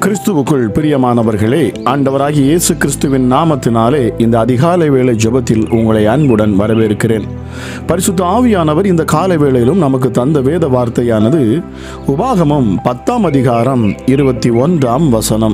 கிறிஸ்துவுக்குள் பிரியமானவர்களே ஆண்டவராகிய இயேசு கிறிஸ்துவின் நாமத்தினாலே இந்த அதிகாலை வேளை ஜெபத்தில் உங்களை அன்புடன் வரவேற்கிறேன் பரிசுத்த ஆவியானவர் இந்த காலை வேளையிலும் நமக்கு தந்த வேத வார்த்தையானது உபாகமம் பத்தாம் அதிகாரம் இருபத்தி ஒன்றாம் வசனம்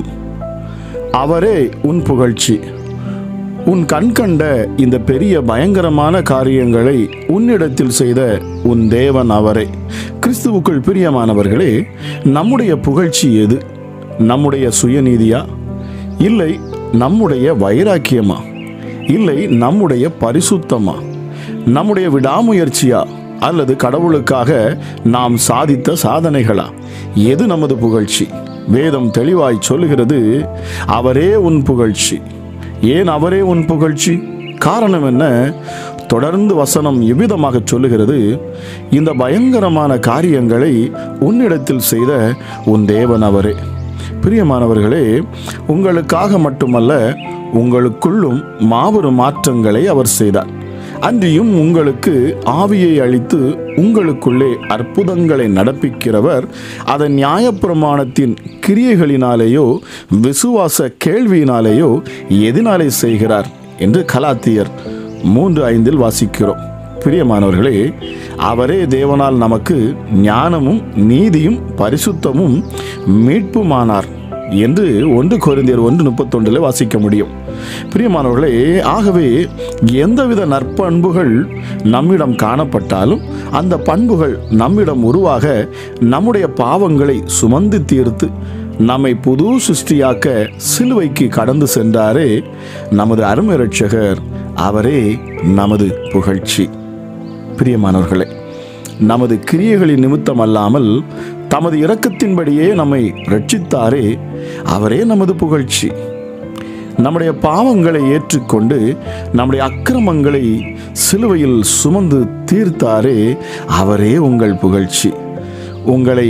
அவரே உன் புகழ்ச்சி உன் கண் கண்ட இந்த பெரிய பயங்கரமான காரியங்களை உன்னிடத்தில் செய்த உன் தேவன் அவரே கிறிஸ்துவுக்குள் பிரியமானவர்களே நம்முடைய புகழ்ச்சி எது நம்முடைய சுயநீதியா இல்லை நம்முடைய வைராக்கியமா இல்லை நம்முடைய பரிசுத்தமா நம்முடைய விடாமுயற்சியா அல்லது கடவுளுக்காக நாம் சாதித்த சாதனைகளா எது நமது புகழ்ச்சி வேதம் தெளிவாய் சொல்லுகிறது அவரே உன் புகழ்ச்சி ஏன் அவரே உன் புகழ்ச்சி காரணம் என்ன தொடர்ந்து வசனம் இவ்விதமாக சொல்லுகிறது இந்த பயங்கரமான காரியங்களை உன்னிடத்தில் செய்த உன் தேவன் அவரே பிரியமானவர்களே உங்களுக்காக மட்டுமல்ல உங்களுக்குள்ளும் மாபெரும் மாற்றங்களை அவர் செய்தார் அன்றியும் உங்களுக்கு ஆவியை அளித்து உங்களுக்குள்ளே அற்புதங்களை நடப்பிக்கிறவர் அதன் நியாயப்பிரமாணத்தின் கிரியைகளினாலேயோ விசுவாச கேள்வியினாலேயோ எதினாலே செய்கிறார் என்று கலாத்தியர் மூன்று ஐந்தில் வாசிக்கிறோம் பிரியமானவர்களே அவரே தேவனால் நமக்கு ஞானமும் நீதியும் பரிசுத்தமும் மீட்புமானார் என்று ஒன்று கொரிந்தியர் ஒன்று முப்பத்தொன்றில் வாசிக்க முடியும் பிரியமானவர்களே ஆகவே எந்தவித நற்பண்புகள் நம்மிடம் காணப்பட்டாலும் அந்த பண்புகள் நம்மிடம் உருவாக நம்முடைய பாவங்களை சுமந்து தீர்த்து நம்மை புது சிருஷ்டியாக்க சிலுவைக்கு கடந்து சென்றாரே நமது அருமை ரட்சகர் அவரே நமது புகழ்ச்சி பிரியமானவர்களே நமது கிரியைகளின் நிமித்தம் அல்லாமல் தமது இரக்கத்தின்படியே நம்மை ரட்சித்தாரே அவரே நமது புகழ்ச்சி நம்முடைய பாவங்களை ஏற்றுக்கொண்டு நம்முடைய அக்கிரமங்களை சிலுவையில் சுமந்து தீர்த்தாரே அவரே உங்கள் புகழ்ச்சி உங்களை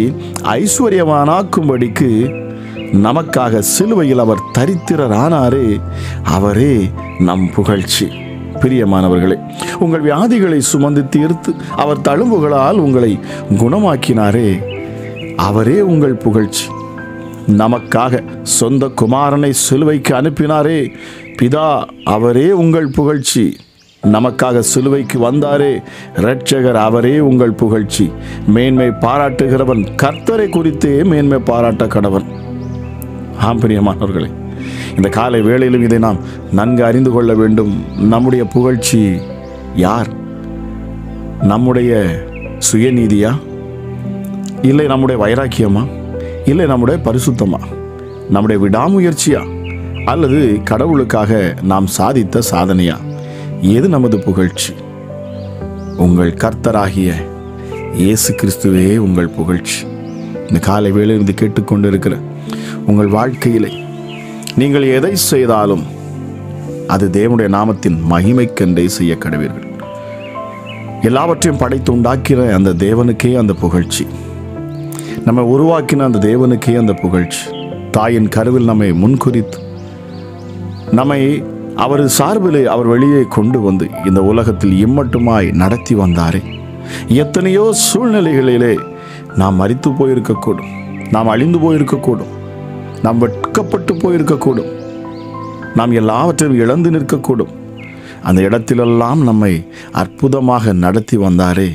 ஐஸ்வர்யவானாக்கும்படிக்கு நமக்காக சிலுவையில் அவர் தரித்திரரானாரே அவரே நம் புகழ்ச்சி பிரியமானவர்களே உங்கள் வியாதிகளை சுமந்து தீர்த்து அவர் தழும்புகளால் உங்களை குணமாக்கினாரே அவரே உங்கள் புகழ்ச்சி நமக்காக சொந்த குமாரனை சிலுவைக்கு அனுப்பினாரே பிதா அவரே உங்கள் புகழ்ச்சி நமக்காக சிலுவைக்கு வந்தாரே இரட்சகர் அவரே உங்கள் புகழ்ச்சி மேன்மை பாராட்டுகிறவன் கர்த்தரை குறித்தே மேன்மை பாராட்ட கடவன் ஆம் பிரியமானவர்களே இந்த காலை வேளையிலும் இதை நாம் நன்கு அறிந்து கொள்ள வேண்டும் நம்முடைய புகழ்ச்சி யார் நம்முடைய சுயநீதியா இல்லை நம்முடைய வைராக்கியமா இல்லை நம்முடைய பரிசுத்தமா நம்முடைய விடாமுயற்சியா அல்லது கடவுளுக்காக நாம் சாதித்த சாதனையா எது நமது புகழ்ச்சி உங்கள் கர்த்தராகிய இயேசு கிறிஸ்துவே உங்கள் புகழ்ச்சி இந்த காலை வேளையிலிருந்து கேட்டுக்கொண்டிருக்கிற உங்கள் வாழ்க்கையிலே நீங்கள் எதை செய்தாலும் அது தேவனுடைய நாமத்தின் மகிமைக்கென்றே செய்ய கடவீர்கள் எல்லாவற்றையும் படைத்து உண்டாக்கின அந்த தேவனுக்கே அந்த புகழ்ச்சி நம்மை உருவாக்கின அந்த தேவனுக்கே அந்த புகழ்ச்சி தாயின் கருவில் நம்மை முன்குறித்து நம்மை அவர் சார்பிலே அவர் வெளியே கொண்டு வந்து இந்த உலகத்தில் இம்மட்டுமாய் நடத்தி வந்தாரே எத்தனையோ சூழ்நிலைகளிலே நாம் மறித்து போயிருக்கக்கூடும் நாம் அழிந்து போயிருக்கக்கூடும் நாம் வெட்கப்பட்டு போயிருக்கக்கூடும் நாம் எல்லாவற்றையும் இழந்து நிற்கக்கூடும் அந்த இடத்திலெல்லாம் நம்மை அற்புதமாக நடத்தி வந்தாரே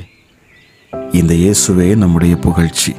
இந்த இயேசுவே நம்முடைய புகழ்ச்சி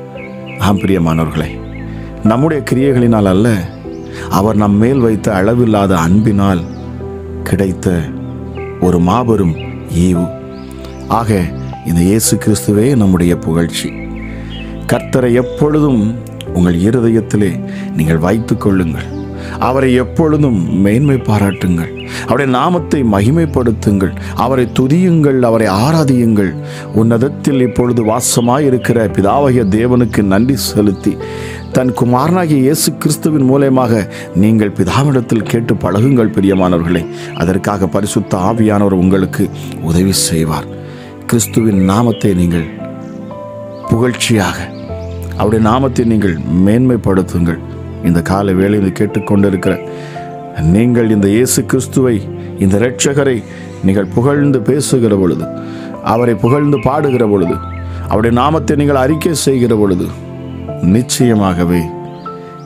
ஆம் பிரியமானவர்களே நம்முடைய கிரியைகளினால் அல்ல அவர் நம் மேல் வைத்த அளவில்லாத அன்பினால் கிடைத்த ஒரு மாபெரும் ஈவு ஆக இந்த இயேசு கிறிஸ்துவே நம்முடைய புகழ்ச்சி கர்த்தரை எப்பொழுதும் உங்கள் இருதயத்திலே நீங்கள் வைத்துக் கொள்ளுங்கள் அவரை எப்பொழுதும் மேன்மை பாராட்டுங்கள் அவருடைய நாமத்தை மகிமைப்படுத்துங்கள் அவரை துதியுங்கள் அவரை ஆராதியுங்கள் உன்னதத்தில் இப்பொழுது வாசமாயிருக்கிற பிதாவகிய தேவனுக்கு நன்றி செலுத்தி தன் குமாரனாகிய இயேசு கிறிஸ்துவின் மூலயமாக நீங்கள் பிதாவிடத்தில் கேட்டு பழகுங்கள் பிரியமானவர்களே அதற்காக பரிசுத்த ஆவியானவர் உங்களுக்கு உதவி செய்வார் கிறிஸ்துவின் நாமத்தை நீங்கள் புகழ்ச்சியாக அவருடைய நாமத்தை நீங்கள் மேன்மைப்படுத்துங்கள் இந்த கால வேளையில் கேட்டுக்கொண்டிருக்கிற நீங்கள் இந்த இயேசு கிறிஸ்துவை இந்த இரட்சகரை நீங்கள் புகழ்ந்து பேசுகிற பொழுது அவரை புகழ்ந்து பாடுகிற பொழுது அவருடைய நாமத்தை நீங்கள் அறிக்கை செய்கிற பொழுது நிச்சயமாகவே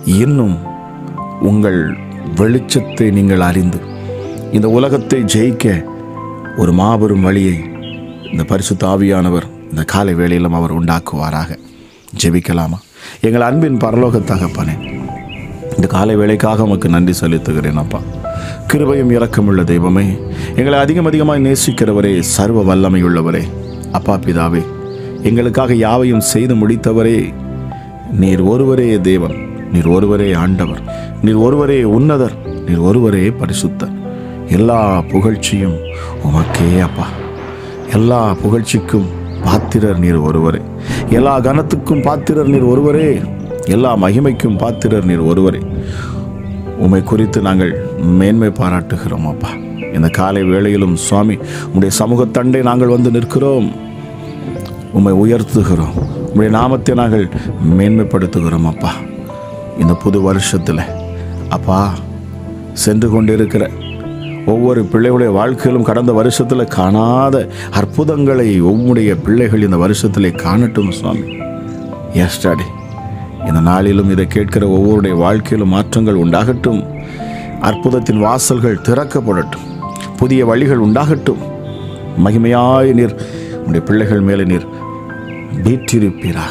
இன்னும் உங்கள் வெளிச்சத்தை நீங்கள் அறிந்து இந்த உலகத்தை ஜெயிக்க ஒரு மாபெரும் வழியை இந்த பரிசுத்த ஆவியானவர் இந்த காலை வேளையிலும் அவர் உண்டாக்குவாராக ஜெபிக்கலாமா எங்கள் அன்பின் பரலோக தகப்பனே இந்த காலை வேளைக்காக உமக்கு நன்றி செலுத்துகிறேன் அப்பா கிருபையும் இரக்கமுள்ள தெய்வமே எங்களை அதிகம் அதிகமாய் நேசிக்கிறவரே சர்வ வல்லமையுள்ளவரே அப்பா பிதாவே எங்களுக்காக யாவையும் செய்து முடித்தவரே நீர் ஒருவரே தேவன் நீர் ஒருவரே ஆண்டவர் நீர் ஒருவரே உன்னதர் நீர் ஒருவரே பரிசுத்தர் எல்லா புகழ்ச்சியும் உமக்கே அப்பா எல்லா புகழ்ச்சிக்கும் பாத்திரர் நீர் ஒருவரே எல்லா கனத்துக்கும் பாத்திரர் நீர் ஒருவரே எல்லா மகிமைக்கும் பாத்திரர் நீர் ஒருவரே உம்மை குறித்து நாங்கள் மேன்மை பாராட்டுகிறோம் அப்பா இந்த காலை வேளையிலும் சுவாமி உம்முடைய சமூகத்தண்டை நாங்கள் வந்து நிற்கிறோம் உம்மை உயர்த்துகிறோம் உம்முடைய நாமத்தை நாங்கள் மேன்மைப்படுத்துகிறோம் அப்பா இந்த புது வருஷத்தில் அப்பா சென்று கொண்டிருக்கிற ஒவ்வொரு பிள்ளைகளுடைய வாழ்க்கையிலும் கடந்த வருஷத்தில் காணாத அற்புதங்களை உம்முடைய பிள்ளைகள் இந்த வருஷத்திலே காணட்டும் சுவாமி எஸ் டாடி இந்த நாளிலும் இதை கேட்கிற ஒவ்வொருடைய வாழ்க்கையிலும் மாற்றங்கள் உண்டாகட்டும் அற்புதத்தின் வாசல்கள் திறக்கப்படட்டும் புதிய வழிகள் உண்டாகட்டும் மகிமையாய் நீர் உடைய பிள்ளைகள் மேலே நீர் வீற்றிருப்பீராக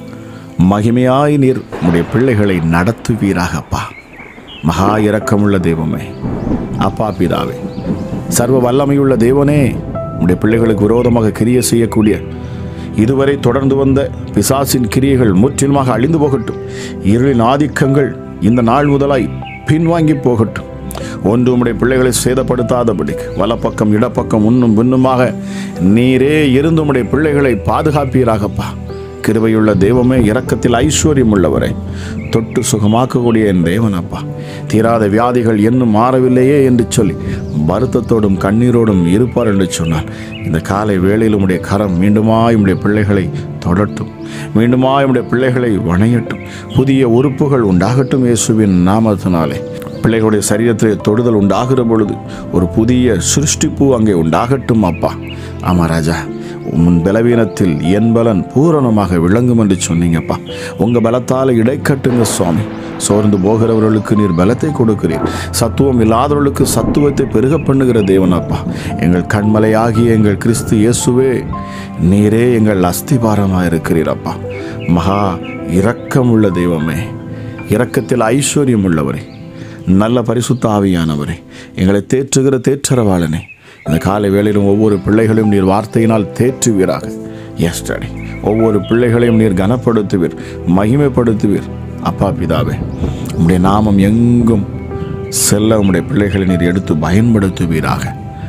மகிமையாய் நீர் உடைய பிள்ளைகளை நடத்துவீராக அப்பா மகா இரக்கமுள்ள தெய்வமே அப்பா பிதாவே சர்வ வல்லமையுள்ள தேவனே உடைய பிள்ளைகளுக்கு விரோதமாக கிரிய செய்யக்கூடிய இதுவரை தொடர்ந்து வந்த பிசாசின் கிரியைகள் முற்றிலுமாக அழிந்து போகட்டும் இருளின் ஆதிக்கங்கள் இந்த நாள் முதலாய் பின்வாங்கி போகட்டும் ஒன்று உம்முடைய பிள்ளைகளை சேதப்படுத்தாதபடிக்கு வலப்பக்கம் இடப்பக்கம் உன்னும் பின்னுமாக நீரே இருந்து உம்முடைய பிள்ளைகளை பாதுகாப்பீராகப்பா கிருபையுள்ள தெய்வமே இரக்கத்தில் ஐஸ்வர்யம் உள்ளவரை தொட்டு சுகமாக்கக்கூடிய என் தேவனப்பா தீராத வியாதிகள் இன்னும் மாறவில்லையே என்று சொல்லி வருத்தத்தோடும் கண்ணீரோடும் இருப்பார் என்று சொன்னார் இந்த காலை வேளையில் உம்முடைய கரம் மீண்டுமாய் உம்முடைய பிள்ளைகளை தொடட்டும் மீண்டுமாய் உம்முடைய பிள்ளைகளை வணையட்டும் புதிய உறுப்புகள் உண்டாகட்டும் இயேசுவின் நாமத்தினாலே பிள்ளைகளுடைய சரீரத்திலே தொடுதல் உண்டாகிற பொழுது ஒரு புதிய சிருஷ்டிப்பு அங்கே உண்டாகட்டும் அப்பா ஆமா ராஜா உன் பலவீனத்தில் என் பலன் பூரணமாக விளங்கும் என்று சொன்னீங்கப்பா உங்க பலத்தால் இடைக்கட்டுங்க சுவாமி சோர்ந்து போகிறவர்களுக்கு நீர் பலத்தை கொடுக்கிறீர் சத்துவம் இல்லாதவர்களுக்கு சத்துவத்தை பெருக பண்ணுகிற தேவனப்பா எங்கள் கண்மலையாகிய எங்கள் கிறிஸ்து இயேசுவே நீரே எங்கள் அஸ்திபாரமாக இருக்கிறீரப்பா மகா இரக்கமுள்ள தெய்வமே இரக்கத்தில் ஐஸ்வர்யம் உள்ளவரே நல்ல பரிசுத்த ஆவியானவரே எங்களை தேற்றுகிற தேற்றரவாளனே இந்த காலை வேளையிலும் ஒவ்வொரு பிள்ளைகளையும் நீர் வார்த்தையினால் தேற்றுவீராக எஸ் டாடி ஒவ்வொரு பிள்ளைகளையும் நீர் கனப்படுத்துவீர் மகிமைப்படுத்துவீர் அப்பா பிதாவே உம்முடைய நாமம் எங்கும் செல்ல உம்முடைய பிள்ளைகளை நீர் எடுத்து பயன்படுத்துவீராக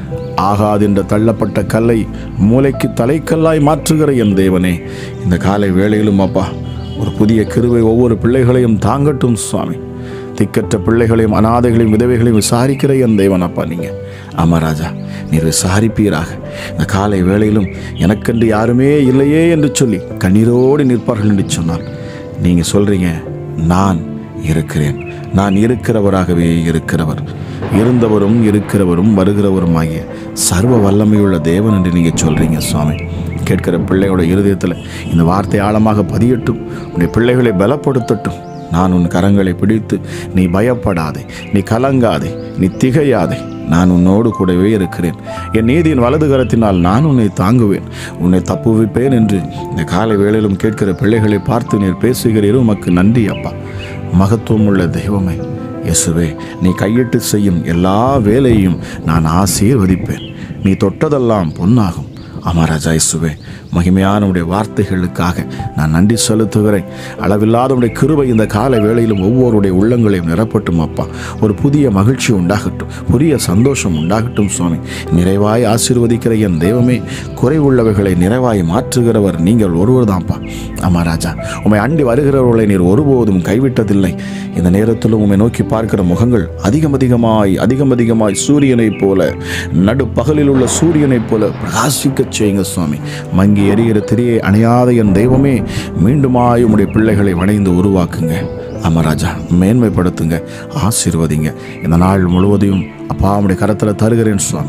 ஆகாதென்ற தள்ளப்பட்ட கல்லை மூளைக்கு தலைக்கல்லாய் மாற்றுகிற என் தேவனே இந்த காலை வேளையிலும் அப்பா ஒரு புதிய கிருவை ஒவ்வொரு பிள்ளைகளையும் தாங்கட்டும் சுவாமி திக்கற்ற பிள்ளைகளையும் அனாதைகளையும் விதவைகளையும் விசாரிக்கிற என் தேவன் அப்பா நீங்க ஆமா ராஜா நீர் விசாரிப்பீராக இந்த காலை வேளையிலும் எனக்கென்று யாருமே இல்லையே என்று சொல்லி கண்ணீரோடு நிற்பார்கள் என்று சொன்னார் நீங்க சொல்றீங்க நான் இருக்கிறேன் நான் இருக்கிறவராகவே இருக்கிறவர் இருந்தவரும் இருக்கிறவரும் வருகிறவரும் ஆகிய சர்வ வல்லமையுள்ள தேவன் என்று நீங்க சொல்றீங்க சுவாமி கேட்கிற பிள்ளையோட இருதயத்தில் இந்த வார்த்தை ஆழமாக பதியட்டும் உன்னுடைய பிள்ளைகளை பலப்படுத்தட்டும் நான் உன் கரங்களை பிடித்து நீ பயப்படாதே நீ கலங்காதே நீ திகையாதே நான் உன்னோடு கூடவே இருக்கிறேன் என் நீதியின் வலது கரத்தினால் நான் உன்னை தாங்குவேன் உன்னை தப்புவிப்பேன் என்று இந்த காலை வேளையிலும் கேட்கிற பிள்ளைகளை பார்த்து நீர் பேசுகிறீர் உமக்கு நன்றி அப்பா மகத்துவம் உள்ள தெய்வமே இயேசுவே நீ கையிட்டு செய்யும் எல்லா வேலையையும் நான் ஆசீர்வதிப்பேன் நீ தொட்டதெல்லாம் பொன்னாகும் அமராஜா இயேசுவே மகிமையான உடைய வார்த்தைகளுக்காக நான் நன்றி செலுத்துகிறேன் அளவில்லாத உடைய கிருபை இந்த கால வேளையிலும் ஒவ்வொருடைய உள்ளங்களையும் நிரப்பட்டும் அப்பா ஒரு புதிய மகிழ்ச்சி உண்டாகட்டும் புதிய சந்தோஷம் உண்டாகட்டும் சுவாமி நிறைவாய் ஆசீர்வதிக்கிற என் தெய்வமே குறைவுள்ளவைகளை நிறைவாய் மாற்றுகிறவர் நீங்கள் ஒருவர் தான்ப்பா ஆமா ராஜா உம்மை அண்டி வருகிறவர்களை நீர் ஒருபோதும் கைவிட்டதில்லை இந்த நேரத்திலும் உம்மை நோக்கி பார்க்கிற முகங்கள் அதிகம் அதிகமாய் அதிகம் அதிகமாய் சூரியனைப் போல நடுப்பகலில் உள்ள சூரியனைப் போல பிரகாசிக்கச் செய்யுங்க சுவாமி மங்கி எரிகிற திரியை அணையாத என் தெய்வமே மீண்டுமாய் உம்முடைய பிள்ளைகளை வணைந்து உருவாக்குங்க ஆமா ராஜா மேன்மைப்படுத்துங்க ஆசீர்வதிங்க இந்த நாள் முழுவதையும் அப்பா உம்முடைய கரத்தில் தருகிறேன் சுவாமி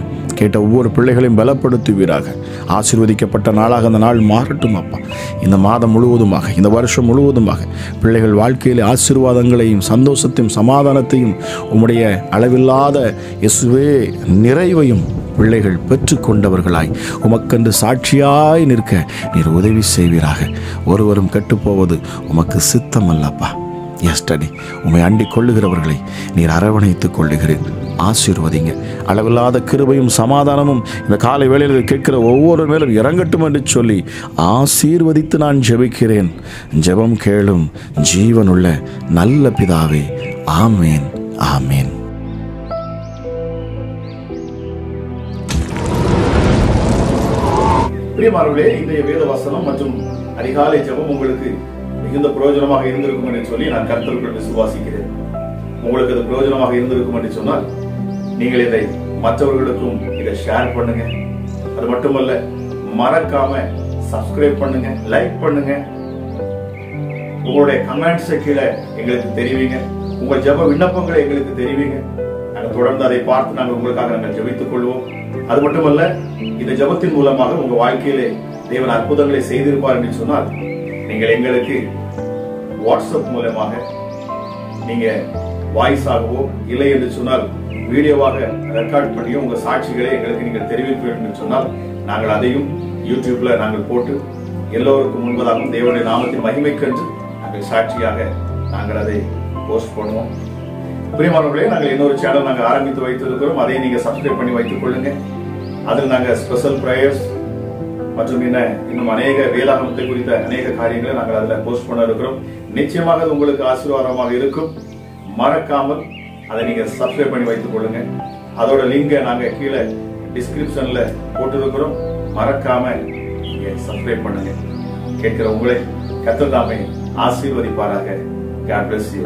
கேட்ட ஒவ்வொரு பிள்ளைகளையும் பலப்படுத்துவீராக ஆசீர்வதிக்கப்பட்ட நாளாக அந்த நாள் மாறட்டும் அப்பா இந்த மாதம் முழுவதுமாக இந்த வருஷம் முழுவதுமாக பிள்ளைகள் வாழ்க்கையில் ஆசீர்வாதங்களையும் சந்தோஷத்தையும் சமாதானத்தையும் உம்முடைய அளவில்லாத இயேசுவே நிறைவையும் பிள்ளைகள் பெற்றுக்கொண்டவர்களாய் உமக்கென்று சாட்சியாய் நிற்க நீர் உதவி செய்வீராக ஒருவரும் கெட்டுப்போவது உமக்கு சித்தம் அல்லப்பா எஸ்டடி உம்மை அண்டிக் கொள்ளுகிறவர்களை நீர் அரவணைத்துக் கொள்ளுகிறேன் ஆசீர்வதிங்க அளவில்லாத கிருபையும் சமாதானமும் இந்த காலை வேளையில் கேட்கிற ஒவ்வொரு மேலும் இறங்கட்டும் என்று சொல்லி ஆசீர்வதித்து நான் ஜெபிக்கிறேன் ஜெபம் கேளும் ஜீவனுள்ள நல்ல பிதாவே ஆமேன் ஆமேன் பிரியமானவர்களே இன்றைய வேத வசனம் மற்றும் அதிகாலை ஜெபம் உங்களுக்கு மிகுந்த பிரயோஜனமாக இருந்திருக்கும் என்று சொல்லி நான் கர்த்தருக்குள் விசுவாசிக்கிறேன் உங்களுக்கு அது பிரயோஜனமாக இருந்திருக்கும் என்று சொன்னால் நீங்கள் இதை மற்றவர்களுக்கும் இதை ஷேர் பண்ணுங்க அது மட்டுமல்ல மறக்காம சப்ஸ்கிரைப் பண்ணுங்க லைக் பண்ணுங்க உங்களுடைய கமெண்ட்ஸ் கீழே எங்களுக்கு தெரிவிங்க உங்கள் ஜெப விண்ணப்பங்களை எங்களுக்கு தெரிவிங்க நாங்கள் தொடர்ந்து அதை பார்த்து நாங்கள் உங்களுக்காக நாங்கள் ஜெபித்துக் கொள்வோம் அது மட்டுமல்ல இந்த ஜெபத்தின் மூலமாக உங்க வாழ்க்கையிலே தேவன் அற்புதங்களை செய்திருப்பார் என்று சொன்னால் நீங்கள் எங்களுக்கு வாட்ஸ்அப் மூலமாக நீங்க வாய்ஸ் ஆகவோ இல்லை என்று சொன்னால் வீடியோவாக ரெக்கார்ட் பண்ணியோ உங்க சாட்சிகளை எங்களுக்கு நீங்கள் தெரிவிக்க வேண்டும் என்று சொன்னால் நாங்கள் அதையும் யூடியூப்ல நாங்கள் போட்டு எல்லோருக்கும் முன்பதாகவும் தேவனுடைய நாமத்தின் மகிமைக்கென்று நாங்கள் சாட்சியாக நாங்கள் அதை போஸ்ட் பண்ணுவோம் பிரியமானவர்களே நாங்கள் இன்னொரு சேனல் நாங்கள் ஆரம்பித்து வைத்திருக்கிறோம் அதை நீங்க சப்ஸ்கிரைப் பண்ணி வைத்துக் கொள்ளுங்க அதில் நாங்கள் ஸ்பெஷல் ப்ரேயர்ஸ் மற்றும் என்ன இன்னும் அநேக வேதாகமத்தை குறித்த அநேக காரியங்களை நாங்கள் அதில் போஸ்ட் பண்ண இருக்கிறோம் நிச்சயமாக அது உங்களுக்கு ஆசீர்வாதமாக இருக்கும் மறக்காமல் அதை நீங்க சப்ஸ்கிரைப் பண்ணி வைத்துக் கொள்ளுங்க அதோட லிங்கை நாங்க கீழே டிஸ்கிரிப்ஷன்ல போட்டிருக்கிறோம் மறக்காம நீங்க சப்ஸ்கிரைப் பண்ணுங்க கேட்கிற உங்களை கத்தர் தாமே ஆசீர்வதிப்பாராக God bless you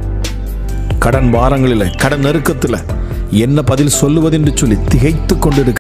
கடன் பாரங்களில் கடன் நெருக்கத்தில் என்ன பதில் சொல்லுவதென்று சொல்லி திகைத்து கொண்டிருக்க